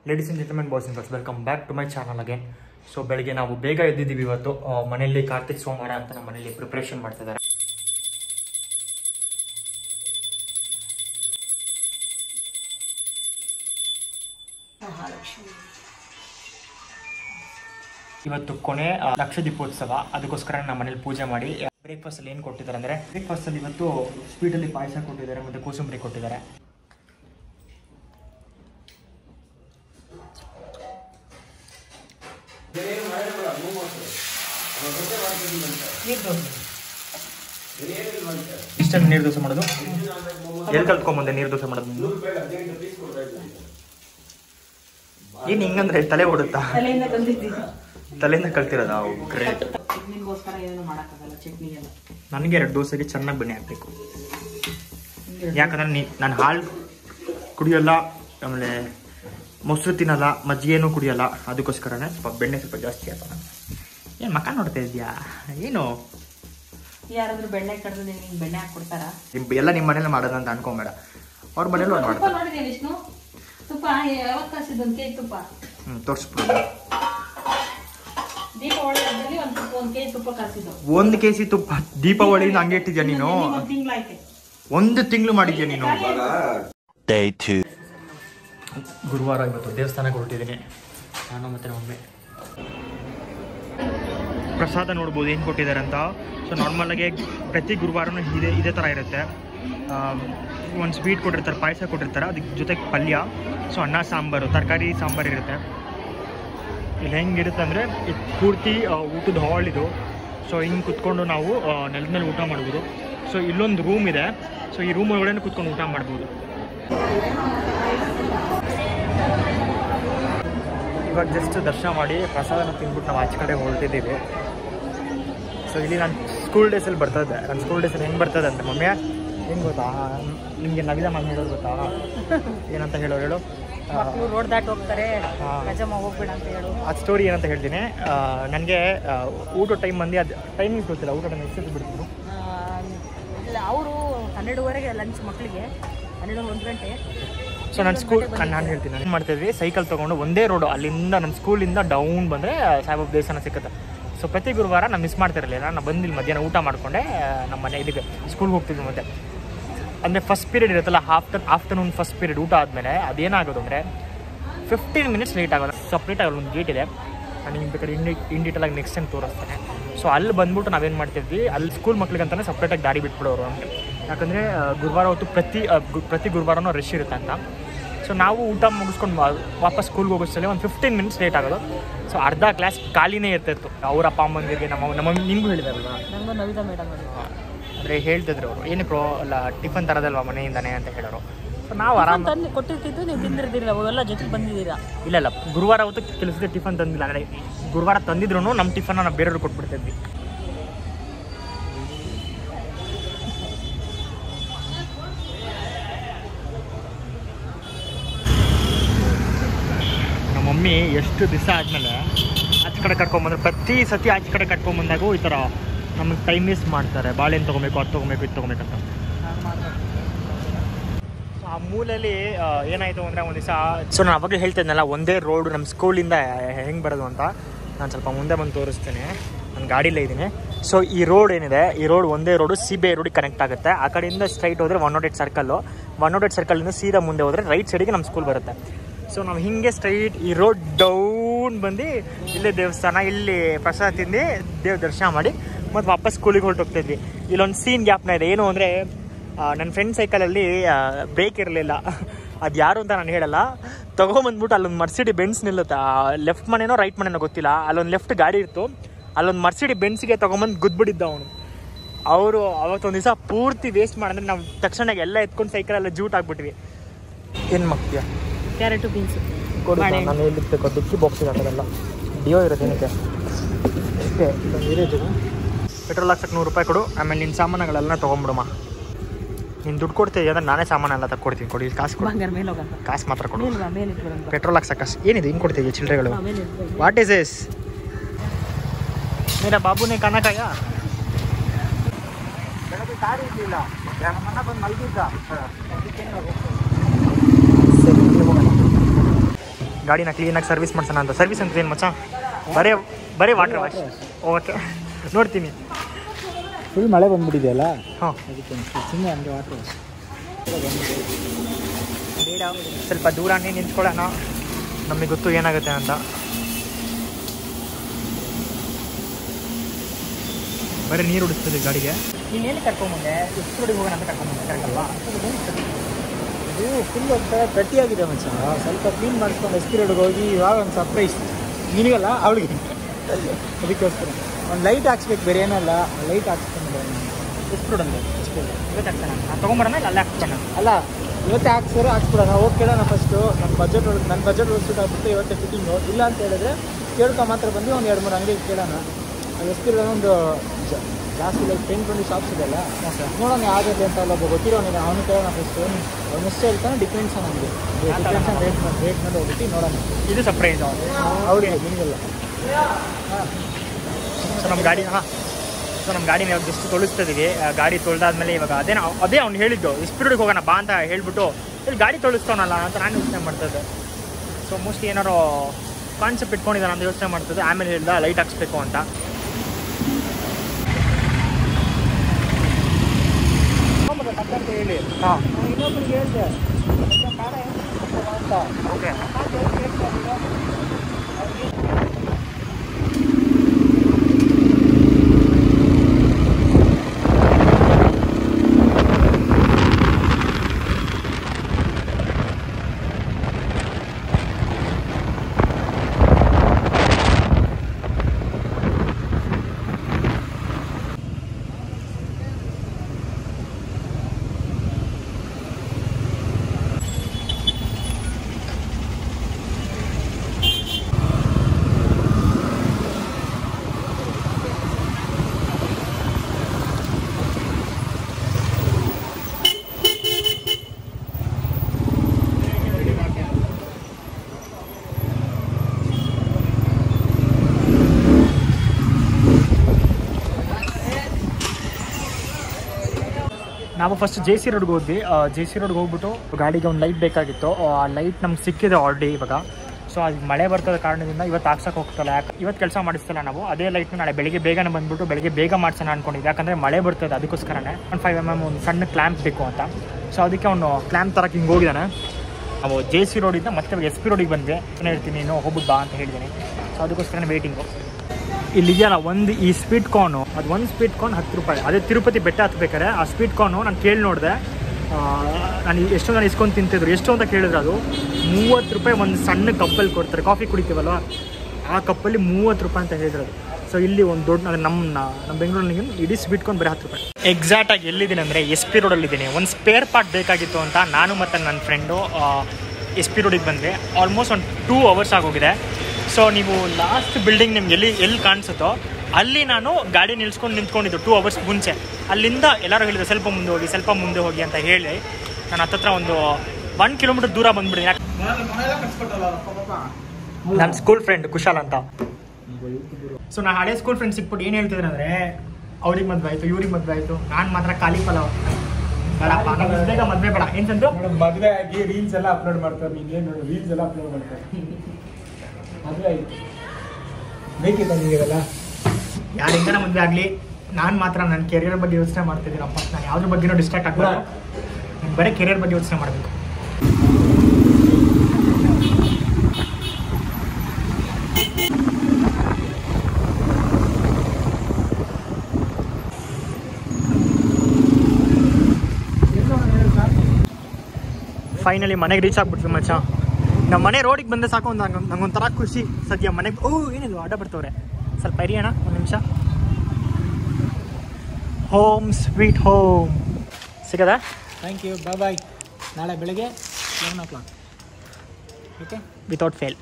Ladies and gentlemen boys and girls welcome back to my channel again so ಬೆಳಗ್ಗೆ ನಾವು ಬೇಗ ಎದ್ದಿದ್ದೀವಿ ಇವತ್ತು ಆ, ಮನೆಯಲ್ಲಿ ಕಾರ್ತಿಕ್ ಸೋಮವಾರ ಅಂತ ನಮ್ಮ ಮನೆಯಲ್ಲಿ ಪ್ರಿಪ್ರೇಷನ್ ಮಾಡ್ತಿದ್ದಾರೆ ಇವತ್ತು ಕೊನೆ ಆ, ಲಕ್ಷ ದೀಪೋತ್ಸವ ಅದಕ್ಕೋಸ್ಕರ ನಮ್ಮ ಮನೇಲಿ ಪೂಜೆ ಮಾಡಿ ಬ್ರೇಕ್ಫಾಸ್ಟ್ ಅಲ್ಲಿ ಏನು ಕೊಟ್ಟಿದ್ದಾರೆ ಅಂದ್ರೆ ಬ್ರೇಕ್ಫಾಸ್ಟ್ ಅಲ್ಲಿ ಇವತ್ತು ಸ್ವೀಟ್ ಅಲ್ಲಿ ಪಾಯಸ ಕೊಟ್ಟಿದ್ದಾರೆ ಮತ್ತೆ ಕೋಸಂಬರಿ ಕೊಟ್ಟಿದ್ದಾರೆ ಇಷ್ಟೊಂದು ನೀರು ದೋಸೆ ಮಾಡೋದು ಎಲ್ಲಿ ಕಲ್ತ್ಕೊಂಬಂದೆ ನೀರು ದೋಸೆ ಮಾಡೋದು ನೀನು? ಏನ್ ಹಿಂಗಂದ್ರೆ ತಲೆ ಓಡುತ್ತಾ ತಲೆಯಿಂದ ತಂದಿದ್ದೀನಿ ತಲೆಯಿಂದ ಕಲ್ತಿರೋದ ಗ್ರೇಟ್ ನಿಮ್ಗೋಸ್ಕರ ಏನು ಮಾಡೋಕ್ಕಾಗಲ್ಲ ಚಟ್ನಿ ಎಲ್ಲ ನನಗೆ ಎರಡು ದೋಸೆಗೆ ಚೆನ್ನಾಗಿ ಬೆಣ್ಣೆ ಹಾಕಬೇಕು ಯಾಕಂದ್ರೆ ನೀ ನಾನು ಹಾಲು ಕುಡಿಯೋಲ್ಲ ಆಮೇಲೆ ಮೊಸರು ತಿನ್ನಲ್ಲ ಮಜ್ಜಿಗೆನೂ ಕುಡಿಯೋಲ್ಲ ಅದಕ್ಕೋಸ್ಕರನೇ ಸ್ವಲ್ಪ ಬೆಣ್ಣೆ ಸ್ವಲ್ಪ ಜಾಸ್ತಿ ಹಾಕೋಣ ಏನು ಮಕ್ಕ ನೋಡ್ತಾ ಇದೆಯಾ ಏನು ಯಾರಾದ್ರೂ ಬೆಣ್ಣೆ ಕಡ್ದು ನಿಮ್ಗೆ ಬೆಣ್ಣೆ ಹಾಕ್ಕೊಡ್ತಾರಾ ನಿಮ್ ಎಲ್ಲ ನಿಮ್ಮ ಮನೇಲಿ ಮಾಡೋದು ಅಂತ ಅನ್ಕೊಂಬೇಡ ಅವ್ರ ಮನೇಲಿ ಒಂದು ತುಪ್ಪ ಮಾಡ್ತಾರೆ ನೋಡಿದೆ ವಿಷ್ಣು ತುಪ್ಪ ಯಾವಾಗ ಕಾಸಿದ್ದು ಒಂದು ಕೆಜಿ ತುಪ್ಪ ಹ್ಞೂ ತೋರಿಸ್ಬಿಡು ದೀಪಾವಳಿ ಹಬ್ಬದಲ್ಲಿ ಒಂದು ತುಪ್ಪ ಒಂದು ಕೆಜಿ ತುಪ್ಪ ಕಾಸಿದ್ದು ಒಂದು ಕೆ ಸಿ ತುಪ್ಪ ದೀಪಾವಳಿ ಹಂಗೆ ಇಟ್ಟಿದ್ಯಾ ನೀನು ಒಂದು ತಿಂಗಳಾಯ್ತು ಒಂದು ತಿಂಗಳು ಮಾಡಿದ್ಯಾ ನೀನು Day two. ಗುರುವಾರ ಇವತ್ತು ದೇವಸ್ಥಾನಕ್ಕೆ ಹೊರಟಿದ್ದೀನಿ ನಾನು ಮತ್ತೆ ನಮ್ಮ ಮಮ್ಮಿ ಪ್ರಸಾದ ನೋಡ್ಬೋದು ಏನು ಕೊಟ್ಟಿದ್ದಾರೆ ಅಂತ ಸೊ ನಾರ್ಮಲಾಗಿ ಪ್ರತಿ ಗುರುವಾರನೂ ಇದೇ ಇದೇ ಥರ ಇರುತ್ತೆ ಒಂದು ಸ್ವೀಟ್ ಕೊಟ್ಟಿರ್ತಾರೆ ಪಾಯಸ ಕೊಟ್ಟಿರ್ತಾರೆ ಅದಕ್ಕೆ ಜೊತೆಗೆ ಪಲ್ಯ ಸೊ ಅನ್ನ ಸಾಂಬಾರು ತರಕಾರಿ ಸಾಂಬಾರು ಇರುತ್ತೆ ಇಲ್ಲಿ ಹೆಂಗಿರುತ್ತೆ ಅಂದರೆ ಇದು ಪೂರ್ತಿ ಆ, ಊಟದ ಹಾಲ್ ಇದು ಸೊ ಹಿಂಗೆ ಕುತ್ಕೊಂಡು ನಾವು ಆ, ನೆಲದ ಮೇಲೆ ಊಟ ಮಾಡ್ಬೋದು ಸೊ ಇಲ್ಲೊಂದು ರೂಮ್ ಇದೆ ಸೊ ಈ ರೂಮ್ ಒಳಗಡೆ ಕುತ್ಕೊಂಡು ಊಟ ಮಾಡ್ಬೋದು ಇವಾಗ ಜಸ್ಟ್ ದರ್ಶನ ಮಾಡಿ ಪ್ರಸಾದನ ತಿಂದ್ಬಿಟ್ಟು ನಾವು ಆಚೆ ಕಡೆ ಹೊರಟಿದ್ದೀವಿ ಸೊ ಇಲ್ಲಿ ನಾನು ಸ್ಕೂಲ್ ಡೇಸಲ್ಲಿ ಬರ್ತದೆ ನನ್ನ ಸ್ಕೂಲ್ ಡೇಸಲ್ಲಿ ಹೆಂಗೆ ಬರ್ತದೆ ಅಂತ ಮಮ್ಮಿ ಹೆಂಗೆ ಗೊತ್ತಾ ನಿಮಗೆ ನವಿದ ಮಾಡಿ ಹೇಳೋದು ಗೊತ್ತಾ ಏನಂತ ಹೇಳೋರು ಹೇಳು ಆ, ಮಕ್ಕಳು ರೋಡ್ ದಾಟ್ ಹೋಗ್ತಾರೆ ಹಾ. ಗಜಮ್ಮ ಹೋಗ್ಬೇಡ ಅಂತ ಹೇಳು ಆ ಸ್ಟೋರಿ ಏನಂತ ಹೇಳ್ತೀನಿ ನನಗೆ ಊಟ ಟೈಮ್ ಬಂದು ಅದು ಟೈಮಿಂಗ್ ಗೊತ್ತಿಲ್ಲ ಊಟ ಟೈಮ್ ಎಷ್ಟು ಬಿಡ್ತೀನಿ ಆ, ಇಲ್ಲ ಅವರು ಹನ್ನೆರಡುವರೆಗೆ ಲಂಚ್ ಮಕ್ಕಳಿಗೆ ಹನ್ನೆರಡು ಒಂದು ಗಂಟೆ ಸೊ ನಾನು ಸ್ಕೂಲ್ ನಾನು ಹೇಳ್ತೀನಿ ಏನು ಮಾಡ್ತಿದ್ವಿ ಸೈಕಲ್ ತೊಗೊಂಡು ಒಂದೇ ರೋಡು ಅಲ್ಲಿಂದ ನಮ್ಮ ಸ್ಕೂಲಿಂದ ಡೌನ್ ಬಂದರೆ ಸಾಯಿಬಾಬಾ ದೇವಸ್ಥಾನ ಸಿಕ್ಕುತ್ತೆ ಸೊ ಪ್ರತಿ ಗುರುವಾರ ನಾನು ಮಿಸ್ ಮಾಡ್ತಿರಲಿಲ್ಲ ನಾನು ಬಂದು ಇಲ್ಲಿ ಮಧ್ಯಾಹ್ನ ಊಟ ಮಾಡಿಕೊಂಡೆ ನಮ್ಮ ಮನೆ ಇದಕ್ಕೆ ಸ್ಕೂಲ್ಗೆ ಹೋಗ್ತಿದ್ವಿ ಮತ್ತೆ ಅಂದರೆ ಫಸ್ಟ್ ಪೀರಿಯಡ್ ಇರುತ್ತಲ್ಲ ಆಫ್ಟರ್ ಆಫ್ಟರ್ನೂನ್ ಫಸ್ಟ್ ಪೀರಿಯಡ್ ಊಟ ಆದಮೇಲೆ ಅದೇನಾಗೋದು ಅಂದರೆ ಫಿಫ್ಟೀನ್ ಮಿನಿಟ್ಸ್ ಲೇಟ್ ಆಗೋದು ಸಪ್ರೇಟ್ ಆಗಲ್ಲ ಒಂದು ಗೇಟ್ ಇದೆ ನಾನು ನಿಮ್ಗೆ ಬೇಕಾದ್ರೆ ಇಂಡಿ ಇನ್ ಡೀಟೇಲ್ ಆಗಿ ನೆಕ್ಸ್ಟ್ ಟೈಮ್ ತೋರಿಸ್ತೇನೆ ಸೊ ಅಲ್ಲಿ ಬಂದ್ಬಿಟ್ಟು ನಾವೇನು ಮಾಡ್ತಿದ್ವಿ ಅಲ್ಲಿ ಸ್ಕೂಲ್ ಮಕ್ಳಿಗೆ ಅಂತಲೇ ಸಪ್ರೇಟಾಗಿ ದಾರಿ ಬಿಟ್ಬಿಡೋರು ನಮಗೆ ಯಾಕಂದರೆ ಗುರುವಾರ ಹೊತ್ತು ಪ್ರತಿ ಆ, ಗು- ಪ್ರತಿ ಗುರುವಾರನೂ ರಶ್ ಇರುತ್ತೆ ಅಂತ ಸೊ ನಾವು ಊಟ ಮುಗಿಸ್ಕೊಂಡು ವಾ- ವಾಪಸ್ ಸ್ಕೂಲ್ಗೆ ಹೋಗೋಷ್ಟರಲ್ಲಿ ಒಂದು ಫಿಫ್ಟೀನ್ ಮಿನಿಟ್ಸ್ ಲೇಟ್ ಆಗೋದು ಸೊ ಅರ್ಧ ಕ್ಲಾಸ್ ಖಾಲಿನೇ ಇರ್ತಿತ್ತು ಅವ್ರ ಅಪ್ಪ ಅಮ್ಮಂದಿರಿಗೆ ನಮ್ಮ ನಮ್ಮ ನಿಮಗೂ ಹೇಳಿದಾರಲ್ವಾ ನಂಗೂ ನವಿತಾ ಮೇಡಮ್ ಅವರು ಅಂದರೆ ಹೇಳ್ತಿದ್ರು ಅವರು ಏನಕ್ಕೆ ಅಲ್ಲ ಟಿಫನ್ ತರೋದಲ್ವಾ ಮನೆಯಿಂದಾನೆ ಅಂತ ಹೇಳೋರು ಸೊ ನಾವು ಆರಾಮ ತಂದು ಕೊಟ್ಟಿರ್ತಿದ್ದು ನೀವು ತಿಂದಿರ್ದಿರಲ್ಲ ಅವೆಲ್ಲ ಜೊತೆಗೆ ಬಂದಿದ್ದೀರಾ ಇಲ್ಲ ಇಲ್ಲ ಗುರುವಾರ ಹೊತ್ತು ಕೆಲಸದ ಟಿಫನ್ ತಂದಿಲ್ಲ ಅಂದರೆ ಗುರುವಾರ ತಂದಿದ್ರು ನಮ್ಮ ಟಿಫನ್ ನಾವು ಬೇರೆಯವ್ರಿಗೆ ಕೊಟ್ಬಿಡ್ತಿದ್ವಿ ನಮ್ಮ ಮಮ್ಮಿ ಎಷ್ಟು ದಿವಸ ಆದಮೇಲೆ ಆಚೆ ಕಡೆ ಕರ್ಕೊಂಬಂದ್ರೆ ಪ್ರತಿ ಸತಿ ಆಚೆ ಕಡೆ ಕರ್ಕೊಂಬಂದಾಗೂ ಈ ಥರ ನಮಗೆ ಟೈಮ್ ವೇಸ್ಟ್ ಮಾಡ್ತಾರೆ ಬಾಳೆಹಣ್ಣು ತೊಗೊಬೇಕು ಅದು ತೊಗೊಬೇಕು ಇದು ತೊಗೊಬೇಕಂತ ಸೊ ಆ ಮೂಲೆಯಲ್ಲಿ ಆ, ಏನಾಯಿತು ಅಂದರೆ ಒಂದು ದಿವಸ ಸೊ ನಾನು ಅವಾಗಲೇ ಹೇಳ್ತಿದ್ನಲ್ಲ ಒಂದೇ ರೋಡ್ ನಮ್ಮ ಸ್ಕೂಲಿಂದ ಹೆಂಗೆ ಬರೋದು ಅಂತ ನಾನು ಸ್ವಲ್ಪ ಮುಂದೆ ಬಂದು ತೋರಿಸ್ತೇನೆ ನಾನು ಗಾಡಿಲೇ ಇದ್ದೀನಿ ಸೊ ಈ ರೋಡ್ ಏನಿದೆ ಈ ರೋಡ್ ಒಂದೇ ರೋಡು ಸಿ ಬಿ ಐ ರೋಡಿಗೆ ಕನೆಕ್ಟ್ ಆಗುತ್ತೆ ಆ ಕಡೆಯಿಂದ ಸ್ಟ್ರೈಟ್ ಹೋದರೆ one naught eight circle one naught eight ಸರ್ಕಲಿಂದ ಸೀದಾ ಮುಂದೆ ಹೋದರೆ ರೈಟ್ ಸೈಡಿಗೆ ನಮ್ಮ ಸ್ಕೂಲ್ ಬರುತ್ತೆ ಸೊ ನಾವು ಹಿಂಗೆ ಸ್ಟ್ರೈಟ್ ಈ ರೋಡ್ ಡೌನ್ ಬಂದು ಇಲ್ಲೇ ದೇವಸ್ಥಾನ ಇಲ್ಲಿ ಪ್ರಸಾದ ತಿಂದು ದೇವ್ರ ದರ್ಶನ ಮಾಡಿ ಮತ್ತು ವಾಪಸ್ ಸ್ಕೂಲಿಗೆ ಹೊರಟೋಗ್ತಿದ್ವಿ ಇಲ್ಲೊಂದು ಸೀನ್ ಗ್ಯಾಪ್ನ ಇದೆ ಏನು ಅಂದರೆ ನನ್ನ ಫ್ರೆಂಡ್ ಸೈಕಲಲ್ಲಿ ಬ್ರೇಕ್ ಇರಲಿಲ್ಲ ಅದು ಯಾರು ಅಂತ ನಾನು ಹೇಳಲ್ಲ ತೊಗೊಂಬಂದ್ಬಿಟ್ಟು ಅಲ್ಲೊಂದು ಮರ್ಸಿಡಿ ಬೆನ್ಸ್ ನಿಲ್ಲುತ್ತೆ ಲೆಫ್ಟ್ ಮನೆನೋ ರೈಟ್ ಮನೆನೋ ಗೊತ್ತಿಲ್ಲ ಅಲ್ಲೊಂದು ಲೆಫ್ಟ್ ಗಾಡಿ ಇತ್ತು ಅಲ್ಲೊಂದು ಮರ್ಸಿಡಿ ಬೆನ್ಸಿಗೆ ತೊಗೊಂಬಂದು ಗುದ್ಬಿಟ್ಟಿದ್ದ ಅವನು ಅವರು ಅವತ್ತೊಂದು ದಿವಸ ಪೂರ್ತಿ ವೇಸ್ಟ್ ಮಾಡಿದ್ರೆ ನಾವು ತಕ್ಷಣ ಎಲ್ಲ ಎತ್ಕೊಂಡು ಸೈಕಲೆಲ್ಲ ಜೂಟ್ ಆಗ್ಬಿಟ್ವಿ ಏನು ಮಾಡ್ತೀಯ ಕ್ಯಾರೆಟು ಬೀನ್ಸು ಕೊಡು ನಾನು ಎಲ್ಲಿರ್ಬೇಕು ಡಿಕ್ಕಿ ಬಾಕ್ಸ್ ಇದೆ ಅದೆಲ್ಲ ಡಿಯೋ ಇರೋದು ಏನಕ್ಕೆ ಅಷ್ಟೇ ಇರೋದು ಪೆಟ್ರೋಲ್ ಹಾಕ್ಸಕ್ಕೆ ನೂರು ರೂಪಾಯಿ ಕೊಡು ಆಮೇಲೆ ನಿನ್ನ ಸಾಮಾನುಗಳೆಲ್ಲ ತೊಗೊಂಬಿಡಮ್ಮ ನೀನು ದುಡ್ಡು ಕೊಡ್ತೀವಿ ಅಂದ್ರೆ ನಾನೇ ಸಾಮಾನೆಲ್ಲ ತಕ್ಕೊಡ್ತೀನಿ ಕೊಡಿ ಇಲ್ಲಿ ಕಾಸು ಕೊಡು ಬಂಗಾರ ಮೇಲೆ ಹೋಗಂತ ಕಾಸು ಮಾತ್ರ ಕೊಡು ಮೇಲ್ವಾ ಮೇಲೆ ಇಟ್ಬಿಡಂತ ಪೆಟ್ರೋಲ್ ಹಾಕ್ಸಕ್ಕೆ ಕಾಸು ಏನಿದೆ ಹಿಂಗೆ ಕೊಡ್ತೀವಿ ಚಿಲ್ಲರೆಗಳು ಮೇಲೆ ಇಟ್ಬಿಡು ವಾಟ್ ಇಸ್ ಎಸ್ ಮೇರಾ ಬಾಬುನೇ ಕನಕಾಯ ಗಾಡಿ ಇರಲಿಲ್ಲ ಮನ ಬಂದು ಮಲಗಿದ್ದ ಗಾಡಿನ ಕ್ಲೀನಾಗಿ ಸರ್ವಿಸ್ ಮಾಡ್ಸೋಣ ಅಂತ ಸರ್ವಿಸ್ ಅಂತ ಏನು ಮಚ್ಚ ಬರೇ ಬರೀ ವಾಟರ್ ವಾಶ್ ಓಕೆ ನೋಡ್ತೀನಿ ಫುಲ್ ಮಳೆ ಬಂದ್ಬಿಟ್ಟಿದೆಯಲ್ಲ ಹಾಂ ಅದಕ್ಕೆ ಸುಮ್ಮನೆ ಹಂಗೆ ವಾಟರ್ ಬೇಡ ಸ್ವಲ್ಪ ದೂರನೇ ನಿಂತ್ಕೊಳ್ಳೋಣ ನಮಗೆ ಗೊತ್ತು ಏನಾಗುತ್ತೆ ಅಂತ ಬರೀ ನೀರು ಉಡಿಸ್ತದೆ ಗಾಡಿಗೆ ನೀನು ಎಲ್ಲಿ ಕರ್ಕೊಂಬಂದೆ ಎಷ್ಟು ರೋಡಿಗೆ ಹೋಗೋಣ ಅಂತ ಕರ್ಕೊಂಬಂದೆ ಕರೆಕ್ಟ್ ಅಲ್ವಾ ಇದು ಫುಲ್ ಒಂಥರ ಗಟ್ಟಿಯಾಗಿದೆ ಮಚ್ಚ ಸ್ವಲ್ಪ ಕ್ಲೀನ್ ಮಾಡಿಸ್ಕೊಂಡು ಎಸ್ ರೋಡ್ಗೆ ಹೋಗಿ ಇವಾಗ ಒಂದು ಸರ್ಪ್ರೈಸ್ ನಿನಗಲ್ಲ ಅವಳಿಗೆ ಅದಕ್ಕೋಸ್ಕರ ಒಂದು ಲೈಟ್ ಹಾಕ್ಸ್ಬೇಕು ಬೇರೆ ಏನಲ್ಲ ಲೈಟ್ ಹಾಕ್ಸ್ಕೊಂಡು ಬರೋಣ. ಎಷ್ಟು ರೋಡ್ ಅಂದ್ರೆ ಎಷ್ಟು ಇವತ್ತು ಹಾಕ್ತಾನೆ ನಾನು ತೊಗೊಂಬರೋಣ ಇಲ್ಲ ಅಲ್ಲೇ ಹಾಕ್ತಾನೆ ಅಲ್ಲ ಇವತ್ತೇ ಹಾಕ್ಸಿದ್ರೆ ಹಾಕ್ಸ್ಬಿಡೋಣ ಹೋಗಿ ಕೇಳೋಣ ಫಸ್ಟು ನನ್ನ ಬಜೆಟ್ ಒಳಗೆ ನನ್ನ ಬಜೆಟ್ ಒಳಗೆ ಸೂಟ್ ಆಗ್ಬಿಟ್ಟು ಇವತ್ತೇ ಫಿಟ್ಟಿಂಗು ಇಲ್ಲ ಅಂತ ಹೇಳಿದ್ರೆ ಕೇಳ್ಕೊ ಮಾತ್ರ ಬಂದು ಒಂದು ಎರಡು ಮೂರು ಅಂಗಡಿ ಕೇಳೋಣ ಅದು ಎಷ್ಟಿರೋದು ಒಂದು ಜ- ಜಾಸ್ತಿ ಲೈಕ್ ಟೆನ್ ಟ್ವೆಂಟಿ ಶಾಪ್ಸ್ ಇದೆಲ್ಲ ನೋಡೋಣ ಯಾವ್ದು ಅಂತ ಅಲ್ಲ ಗೊತ್ತಿರೋ ನೀನು ಅವನು ಕೇಳೋಣ ಫಸ್ಟು ಅವ್ನು ಎಷ್ಟು ಹೇಳ್ತಾನೆ ಡಿಪೆಂಡ್ಸ್ ನಮಗೆ ಡಿಪೆಂಡ್ಸ್ ರೇಟ್ ಮಾಡಿ ರೇಟ್ ಮಾಡಿ ಹೋಗ್ಬಿಟ್ಟು ನೋಡೋಣ ಇದು ಸರ್ಪ್ರೈಸ್ ಅವ್ರಿಗೆ ನಿಮಗೆಲ್ಲ ಸೊ ನಮ್ಮ ಗಾಡಿ ಹಾಂ ಸೊ ನಮ್ಮ ಗಾಡಿನ ಇವಾಗ ಜಸ್ಟ್ ತೊಳಿಸ್ತಾ ಇದೀವಿ ಆ, ಗಾಡಿ ತೊಳೆದಾದ್ಮೇಲೆ ಇವಾಗ ಅದೇ ನಾವು ಅದೇ ಅವ್ನು ಹೇಳಿದ್ದು ಸ್ಪೀಡಿಗೆ ಹೋಗೋಣ ಬಾ ಅಂತ ಹೇಳ್ಬಿಟ್ಟು ಇಲ್ಲಿ ಗಾಡಿ ತೊಳಿಸ್ತಾವನಲ್ಲ ಅಂತ ನಾನು ಯೋಚನೆ ಮಾಡ್ತಿದ್ದೆ ಸೊ ಮೋಸ್ಟ್ಲಿ ಏನಾರು ಕಾನ್ಸೆಪ್ಟ್ ಇಟ್ಕೊಂಡಿದ್ದಾನೆ ಅಂತ ಯೋಚನೆ ಮಾಡ್ತಿದ್ದೆ ಆಮೇಲೆ ಹೇಳ್ದ ಲೈಟ್ ಹಾಕ್ಸ್ಬೇಕು ಅಂತ ಅಂತ ಹೇಳಿ ಹಾಂ ನಾನು ಇನ್ನೊಬ್ರಿಗೆ ಹೇಳಿದೆ ಬೇಡ ಅಂತ ಓಕೆ ನಾವು ಫಸ್ಟ್ ಜೆ ಸಿ ರೋಡ್ಗೆ ಹೋದ್ವಿ ಜೆ ಸಿ ರೋಡ್ಗೆ ಹೋಗ್ಬಿಟ್ಟು ಗಾಡಿಗೆ ಒಂದು ಲೈಟ್ ಬೇಕಾಗಿತ್ತು ಆ ಲೈಟ್ ನಮ್ಗೆ ಸಿಕ್ಕಿದೆ ಆಲ್ರೆಡಿ ಇವಾಗ ಸೊ ಅದು ಮಳೆ ಬರ್ತದ ಕಾರಣದಿಂದ ಇವತ್ತು ಹಾಕ್ಸಕ್ಕೆ ಹೋಗ್ತಲ್ಲ ಯಾಕೆ ಇವತ್ತು ಕೆಲಸ ಮಾಡಿಸ್ತಲ್ಲ ನಾವು ಅದೇ ಲೈಟ್ನ ನಾಳೆ ಬೆಳಿಗ್ಗೆ ಬೇಗನೆ ಬಂದ್ಬಿಟ್ಟು ಬೆಳಿಗ್ಗೆ ಬೇಗ ಮಾಡ್ಸೋಣ ಅನ್ಕೊಂಡಿದ್ದೆ ಯಾಕಂದರೆ ಮಳೆ ಬರ್ತದೆ ಅದಕ್ಕೋಸ್ಕರನೇ ಒಂದು ಫೈವ್ ಎಮ್ ಎಮ್ ಒಂದು ಸಣ್ಣ ಕ್ಲ್ಯಾಂಪ್ ಬೇಕು ಅಂತ ಸೊ ಅದಕ್ಕೆ ಅವನು ಕ್ಲ್ಯಾಂಪ್ ತರಕ್ಕೆ ಹಿಂಗೆ ಹೋಗಿದ್ದಾನೆ ನಾವು ಜೆ ಸಿ ರೋಡಿಂದ ಮತ್ತೆ ಎಸ್ ಪಿ ರೋಡಿಗೆ ಬಂದೆ ನಾನು ಹೇಳ್ತೀನಿ ನೀನು ಹೋಗ್ಬಿಟ್ಟು ಬಾ ಅಂತ ಹೇಳಿದ್ದೀನಿ ಸೊ ಅದಕ್ಕೋಸ್ಕರ ವೇಟಿಂಗು ಇಲ್ಲಿದೆಯಲ್ಲ ಒಂದು ಈ ಸ್ವೀಟ್ ಕಾರ್ನು ಅದು ಒಂದು ಸ್ವೀಟ್ ಕಾರ್ನ್ ಹತ್ತು ರೂಪಾಯಿ ಅದೇ ತಿರುಪತಿ ಬೆಟ್ಟ ಹತ್ಬೇಕಾರೆ ಆ ಸ್ವೀಟ್ ಕಾರ್ನು ನಾನು ಕೇಳಿ ನೋಡಿದೆ ನಾನು ಎಷ್ಟೋ ನಾನು ಇಸ್ಕೊಂಡು ತಿಂತಿದ್ರು ಎಷ್ಟು ಅಂತ ಕೇಳಿದ್ರು ಅದು ಮೂವತ್ತು ರೂಪಾಯಿ ಒಂದು ಸಣ್ಣ ಕಪ್ಪಲ್ಲಿ ಕೊಡ್ತಾರೆ ಕಾಫಿ ಕುಡಿತೀವಲ್ವ ಆ ಕಪ್ಪಲ್ಲಿ ಮೂವತ್ತು ರೂಪಾಯಿ ಅಂತ ಹೇಳಿದ್ರು ಅದು ಸೊ ಇಲ್ಲಿ ಒಂದು ದೊಡ್ಡ ಅಂದ್ರೆ ನಮ್ಮ ನಮ್ಮ ಬೆಂಗಳೂರಿನ ಇಡೀ ಸ್ವೀಟ್ ಕಾರ್ನ್ ಬರೀ ಹತ್ತು ರೂಪಾಯಿ ಎಕ್ಸಾಕ್ಟಾಗಿ ಎಲ್ಲಿದ್ದೀನಿ ಅಂದರೆ ಎಸ್ ಪಿ ರೋಡಲ್ಲಿದ್ದೀನಿ ಒಂದು ಸ್ಪೇರ್ ಪಾರ್ಟ್ ಬೇಕಾಗಿತ್ತು ಅಂತ ನಾನು ಮತ್ತು ನನ್ನ ಫ್ರೆಂಡು ಎಸ್ ಪಿ ರೋಡಿಗೆ ಬಂದ್ವಿ ಆಲ್ಮೋಸ್ಟ್ ಒಂದು ಟೂ ಅವರ್ಸ್ ಆಗೋಗಿದೆ ಸೊ ನೀವು ಲಾಸ್ಟ್ ಬಿಲ್ಡಿಂಗ್ ನಿಮ್ಗೆ ಎಲ್ಲಿ ಎಲ್ಲಿ ಕಾಣಿಸುತ್ತೋ ಅಲ್ಲಿ ನಾನು ಗಾಡಿ ನಿಲ್ಸ್ಕೊಂಡು ನಿಂತ್ಕೊಂಡಿದ್ದು ಟೂ ಅವರ್ಸ್ ಮುಂಚೆ ಅಲ್ಲಿಂದ ಎಲ್ಲರೂ ಹೇಳಿದ್ರು ಸ್ವಲ್ಪ ಮುಂದೆ ಹೋಗಿ ಸ್ವಲ್ಪ ಮುಂದೆ ಹೋಗಿ ಅಂತ ಹೇಳಿ ನಾನು ಹತ್ತತ್ರ ಒಂದು ಒನ್ ಕಿಲೋಮೀಟರ್ ದೂರ ಬಂದ್ಬಿಡಿ ಯಾಕೆ ನನ್ನ ಸ್ಕೂಲ್ ಫ್ರೆಂಡ್ ಕುಶಾಲ್ ಅಂತ ಸೊ ನಾ ಹಳೆ ಸ್ಕೂಲ್ ಫ್ರೆಂಡ್ ಸಿಕ್ಬಿಟ್ಟು ಏನು ಹೇಳ್ತಿದ್ರೆ ಅಂದರೆ ಅವ್ರಿಗೆ ಮದುವೆ ಆಯಿತು ಇವ್ರಿಗೆ ಮದುವೆ ಆಯಿತು ನಾನು ಮಾತ್ರ ಖಾಲಿ ಪಲಾವ್ ಬೇಡಪ್ಪ ನಮ್ಗೆ ಇಷ್ಟ್ ಬೇಗ ಮದುವೆ ಬೇಡ ಏನಂತಂದು ಮೇಡಮ್ ಮದುವೆ ಆಗಿ ರೀಲ್ಸ್ ಎಲ್ಲ ಅಪ್ಲೋಡ್ ಮಾಡ್ತಾರೆ ನೀವೇನು ನೋಡಿ ರೀಲ್ಸ್ ಎಲ್ಲ ಅಪ್ಲೋಡ್ ಮಾಡ್ತಾರೆ ಮದುವೆ ಆಯ್ತು ಬೇಕಿತ್ತ ನಿಮಗೆಲ್ಲ ಯಾರಿಂದನ ಮದುವೆ ಆಗಲಿ ನಾನು ಮಾತ್ರ ನನ್ನ ಕೆರಿಯರ್ ಬಗ್ಗೆ ಯೋಚನೆ ಮಾಡ್ತಿದ್ದೀನಪ್ಪ ನಾನು ಯಾವ್ದ್ರ ಬಗ್ಗೆನೂ ಡಿಸ್ಟ್ರಾಕ್ಟ್ ಆಗ್ಬಾರ್ದು ನಾನು ಬರೀ ಕೆರಿಯರ್ ಬಗ್ಗೆ ಯೋಚನೆ ಮಾಡಬೇಕು ಫೈನಲಿ ಮನೆಗೆ ರೀಚ್ ಆಗ್ಬಿಟ್ವಿ ಮಚ್ಚ ನಮ್ಮ ಮನೆ ರೋಡಿಗೆ ಬಂದೆ ಸಾಕು ಒಂದು ನಂಗೆ ನಂಗೊಂಥರ ಖುಷಿ ಸದ್ಯ ಮನೆಗೆ ಓ ಏನಿದು ಅಡ್ಡ ಬರ್ತವ್ರೆ ಸ್ವಲ್ಪ ಅರಿಯೋಣ ಒಂದು ನಿಮಿಷ ಹೋಮ್ ಸ್ವೀಟ್ ಹೋಮ್ ಸಿಗದ ಥ್ಯಾಂಕ್ ಯು ಬಾಯ್ ಬಾಯ್ ನಾಳೆ ಬೆಳಗ್ಗೆ eleven o'clock okay without fail